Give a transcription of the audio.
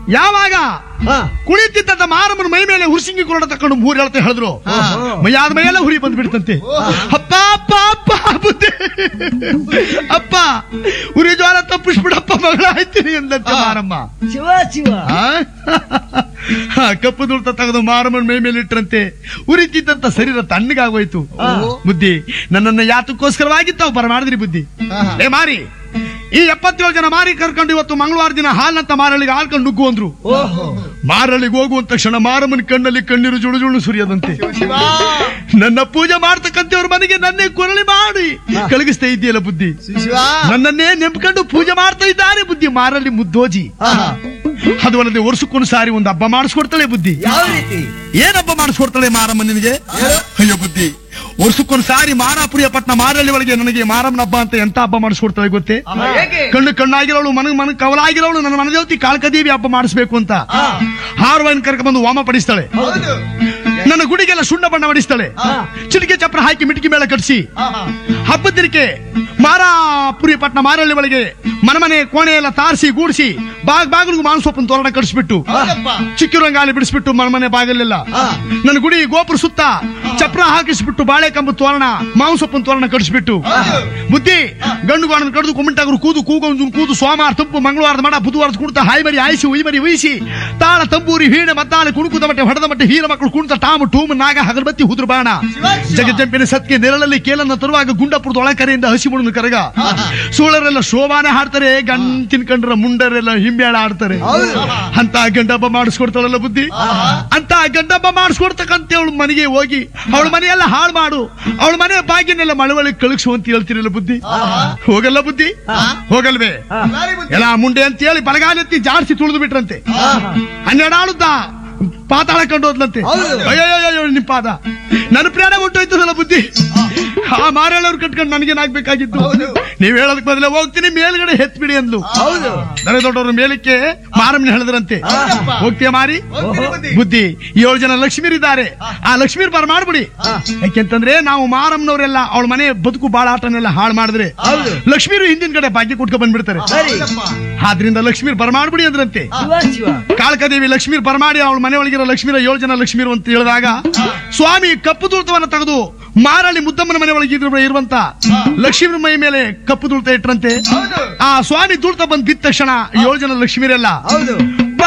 ಯಾವಾಗ ಹಾ. ಕುಳಿತಿದ್ದ ಮಾರಮ್ಮನ ಮೈ ಮೇಲೆ ಹುರ್ಸಿಂಗಿ ಕೊರಡ ತಕೊಂಡು ಮೂರ್ ಹೇಳ್ತಾ ಹೇಳಿದ್ರು ಓಹೋ. ಮೈಯಾದ ಮೈಯೆಲ್ಲ ಹುರಿ ಬಂದ್ಬಿಡ್ತಂತೆ ಅಪ್ಪ ಅಪ್ಪ ಅಪ್ಪ ಬುದ್ಧಿ ಅಪ್ಪ ಉರಿ ಜ್ವಾಲ ತಪ್ಪಿಸ್ಬಿಡಪ್ಪ ಮಗಳ ಆಯ್ತೀನಿ ಎಂದಂತೆ ಮಾರಮ್ಮ ಶಿವ ಶಿವ ಆ? ಆ, ಕಪ್ಪು ದುಡ್ತ ತೆಗೆದು ಮಾರಮ್ಮನ ಮೈ ಮೇಲೆ ಇಟ್ರಂತೆ ಉರಿತಿದ್ದಂತ ಶರೀರ ತಣ್ಣಗಾಗೋಯ್ತು ಬುದ್ಧಿ ನನ್ನನ್ನ ಯಾತಕ್ಕೋಸ್ಕರವಾಗಿ ತಾವು ಬರಮಾಡಿದ್ರಿ ಬುದ್ಧಿ ಏ ಮಾರಿ ಈ ಎಪ್ಪತ್ತೇಳು ಜನ ಮಾರಿ ಕರ್ಕೊಂಡು ಇವತ್ತು ಮಂಗಳವಾರ ದಿನ ಹಾಲ್ನಂತ ಮಾರಳಿಗೆ ಹಾಲ್ಕೊಂಡು ನುಗ್ಗು ಅಂದ್ರು ಓಹೋ ಮಾರಳಿಗೆ ಹೋಗುವಂತ ತಕ್ಷಣ ಮಾರಮ್ಮನ ಕಣ್ಣಲ್ಲಿ ಕಣ್ಣೀರು ಜುಳು ಜುಳು ಸುರಿಯದಂತೆ ನನ್ನ ಪೂಜೆ ಮಾಡ್ತಕ್ಕಂಥವ್ರ ಮನೆಗೆ ನನ್ನೇ ಕೊರಳಿ ಮಾಡಿ ಕಳಗಿಸ್ತಾ ಇದೆಯಲ್ಲ ಬುದ್ಧಿ ಶಿವ ನನ್ನನ್ನೇ ನೆಂಪ್ಕೊಂಡು ಪೂಜೆ ಮಾಡ್ತಾ ಇದ್ದಾರೆ ಬುದ್ಧಿ ಮಾರಲ್ಲಿ ಮುದ್ದೋಜಿ ಅದು ಅಲ್ಲದೆ ವರ್ಷಕ್ಕೊಂದು ಸಾರಿ ಒಂದು ಹಬ್ಬ ಮಾಡಿಸ್ಕೊಡ್ತಾಳೆ ಬುದ್ಧಿ ಯಾವ ರೀತಿ ಏನ್ ಹಬ್ಬ ಮಾಡಿಸ್ಕೊಡ್ತಾಳೆ ಮಾರಮ್ಮ ನಿನಗೆ ಅಯ್ಯೋ ಬುದ್ಧಿ ವರ್ಷಕ್ಕೊಂದು ಸಾರಿ ಮಾರಾಪುರಿಯ ಪಟ್ನ ಮಾರಳ್ಳಿ ಒಳಗೆ ನನಗೆ ಮಾರಮ್ಮನ ಹಬ್ಬ ಅಂತ ಎಂತ ಹಬ್ಬ ಮಾಡಿಸ್ಕೊಡ್ತಾಳೆ ಗೊತ್ತೇ ಹೇಗೆ ಕಣ್ಣು ಕಣ್ಣಾಗಿರೋಳು ಮನಗ್ ಮನಗ್ ಕವಲಾಗಿರೋಳು ನನ್ನ ಮನದೇವತಿ ಕಾಳ್ಕದೇವಿ ಹಬ್ಬ ಮಾಡಿಸ್ಬೇಕು ಅಂತ ಹಾರವನ್ನು ಕರ್ಕ ಬಂದು ವಾಮ ಪಡಿಸ್ತಾಳೆ ಹೌದು ನನ್ನ ಗುಡಿಗೆಲ್ಲ ಸುಣ್ಣ ಬಣ್ಣ ಹೊಡಿಸ್ತಾಳೆ ಹಾ. ಚಿಟಿಕೆ ಚಪ್ರ ಹಾಕಿ ಮಿಟಿಕಿ ಮೇಳ ಕಟ್ಸಿ ಹಬ್ಬದಿರಿಕೆ ಮಾರಾಪುರಿ ಪಟ್ನ ಮಾರಳ್ಳಿ ಒಳಗೆ ಮನಮನೆ ಕೋಣೆ ಎಲ್ಲ ತಾರಿಸಿ ಗೂಡಿಸಿ ಬಾಗ್ ಬಾಗಿಲಿಗೂ ಮಾನಸೊಪ್ಪನ ತೋರಣ ಕಟ್ಸ್ಬಿಟ್ಟು ಹೌದಪ್ಪ ಚಿಕ್ಕಿರಂಗಾಲಿ ಬಿಡಿಸ್ಬಿಟ್ಟು ಮನಮನೆ ಬಾಗಿಲೆಲ್ಲ ಹಾ. ನನ್ನ ಗುಡಿ ಗೋಪುರ ಸುತ್ತ ಚಪ್ರ ಹಾಕಿಸ್ಬಿಟ್ಟು ಬಾಳೆಕಂಬ ತೋರಣ ಮಾಂಸೊಪ್ಪನ ತೋರಣ ಕಟ್ಸ್ಬಿಟ್ಟು ಹೌದು. ಬುದ್ಧಿ ಗಂಡು ಗಾಣನ ಕಡ್ದು ಕುಮ್ಮಿಂಟಾಗರು ಕೂದು ಕೂಗೊಂದು ಕೂದು ಸೋಮವಾರ ತಂಪು ಮಂಗಳವಾರದ ಮಾಡ ಬುಧವಾರದ ಕುಣಿತ ಹಾಯ್ ಮರಿ ಆಯಿಸಿ ಉಯ್ ಮರಿ ಉಯಿಸಿ ತಾಳ ತಂಬೂರಿ ವೀಣೆ ಮದ್ದಾಳೆ ಕುಣುಕುದ ಮಟ್ಟೆ ಹೊಡೆದ ಮಟ್ಟೆ ಹೀರ ಮಕ್ಕಳು ಕುಣಿತ ಟಾಮು ಟೂಮ್ ನಾಗ ಹಗರಬತ್ತಿ ಹುದ್ರ ಬಾಣ ಶಿವ, ಶಿವ. ಜಗಜ್ಜಂಪಿನ ಸತ್ಗೆ ನೆರಳಲ್ಲಿ ಕೇಲನ್ನ ತರುವಾಗ ಗುಂಡಪುರದ ಒಳಕರೆಯಿಂದ ಹಸಿ ಮುಣನ ಕರಗ ಸೂಳರೆಲ್ಲ ಶೋಭಾನೆ ಹಾಡ್ತಾರೆ ಗಂಡ್ ತಿನ್ಕೊಂಡ್ರ ಮುಂಡರೆಲ್ಲ ಹಿಂಬೇಳ ಆಡ್ತಾರೆ ಹೌದು. ಅಂತ ಗಂಡಬ್ಬ ಮಾಡಿಸ್ಕೊಡ್ತಾಳಲ್ಲ ಬುದ್ಧಿ ಅಂತ ಗಂಡಬ್ಬ ಮಾಡಿಸ್ಕೊಡ್ತಕ್ಕಂತ ಅವಳ ಮನೆಗೆ ಹೋಗಿ ಅವಳ ಮನೆಯೆಲ್ಲ ಹಾಳು ಮಾಡು ಅವಳ ಮನೆ ಬಾಗಿನೆಲ್ಲ ಮಳವಳಿ ಕಳಿಸು ಅಂತ ಹೇಳ್ತಿರಲ್ಲ ಬುದ್ಧಿ ಹೋಗಲ್ಲ ಬುದ್ಧಿ ಹೋಗಲ್ವೇ ಲಾರಿ ಬುದ್ಧಿ. ಎಲ್ಲ ಮುಂಡೆ ಅಂತ ಹೇಳಿ ಬಲಗಾಲೆತ್ತಿ ಜಾಡ್ಸಿ ತುಳಿದು ಬಿಟ್ರಂತೆ ಹನ್ನೆರಡು ಆಳುದ್ದ ಪಾತಾಳ ಕಂಡು ಹೋದ್ಲಂತೆ ಹೌದು. ಅಯ್ಯೋ ನಿಮ್ ಪಾದ ನನ್ನ ಪ್ರಾಣ ಹೊಟ್ಟೋಯ್ತದಲ್ಲ ಬುದ್ಧಿ ಆ ಮಾರೇಳವ್ರು ಕಟ್ಕೊಂಡು ನನಗೇನಾಗ್ಬೇಕಾಗಿತ್ತು ಹೌದು. ನೀವ್ ಹೇಳೋದಕ್ ಬದಲೇ ಹೋಗ್ತೀನಿ ಮೇಲ್ಗಡೆ ಹೆತ್ಬಿಡಿ ಅಂದ್ಲು ಹೌದು ದನ ದೊಡ್ಡವರು ಮೇಲಕ್ಕೆ ಮಾರಮ್ಮನ ಹೇಳಿದ್ರಂತೆ ಹೌದಪ್ಪ. ಹೋಗ್ತೀಯ ಮಾರಿ ಹೋಗ್ತೀನಿ ಬುದ್ಧಿ. ಬುದ್ಧಿ ಏಳು ಜನ ಲಕ್ಷ್ಮೀರಿದ್ದಾರೆ ಆ ಲಕ್ಷ್ಮೀರ್ ಬರ ಮಾಡ್ಬಿಡಿ ಯಾಕೆಂತಂದ್ರೆ ನಾವು ಮಾರಮ್ಮನವರೆಲ್ಲ ಅವಳ ಮನೆ ಬದುಕು ಬಾಳ ಆಟನೆಲ್ಲ ಹಾಳು ಮಾಡಿದ್ರೆ ಹೌದು. ಲಕ್ಷ್ಮೀರು ಹಿಂದಿನ ಕಡೆ ಭಾಗ್ಯ ಕೊಟ್ಕೊ ಬಂದ್ಬಿಡ್ತಾರೆ ಸರಿ ಹೌದಪ್ಪ. ಆದ್ರಿಂದ ಲಕ್ಷ್ಮೀರ್ ಬರಮಾಡ್ಬಿಡಿ ಅಂದ್ರಂತೆ ಶಿವ ಶಿವ ಕಾಳಕದೇವಿ ಲಕ್ಷ್ಮೀರ್ ಬರಮಾಡಿ ಅವಳ ಮನೆ ಒಳಗಿರೋ ಲಕ್ಷ್ಮೀರ ಏಳು ಜನ ಲಕ್ಷ್ಮೀರು ಅಂತ ಹೇಳಿದಾಗ ಸ್ವಾಮಿ ಕಪ್ಪು ದುಳ್ತವನ್ನ ತೆಗೆದು ಮಾರಳ್ಳಿ ಮುದ್ದಮ್ಮನ ಮನೆ ಒಳಗೆ ಇದ್ರ- ಇರುವಂತ ಲಕ್ಷ್ಮೀರ ಮೈ ಮೇಲೆ ಕಪ್ಪು ದುಳ್ತ ಇಟ್ರಂತೆ ಹೌದು ಆ ಸ್ವಾಮಿ ದುಳ್ತ ಬಂದ್ ಬಿದ್ದ ತಕ್ಷಣ ಏಳು ಜನ ಲಕ್ಷ್ಮೀರೆಲ್ಲ ಹೌದು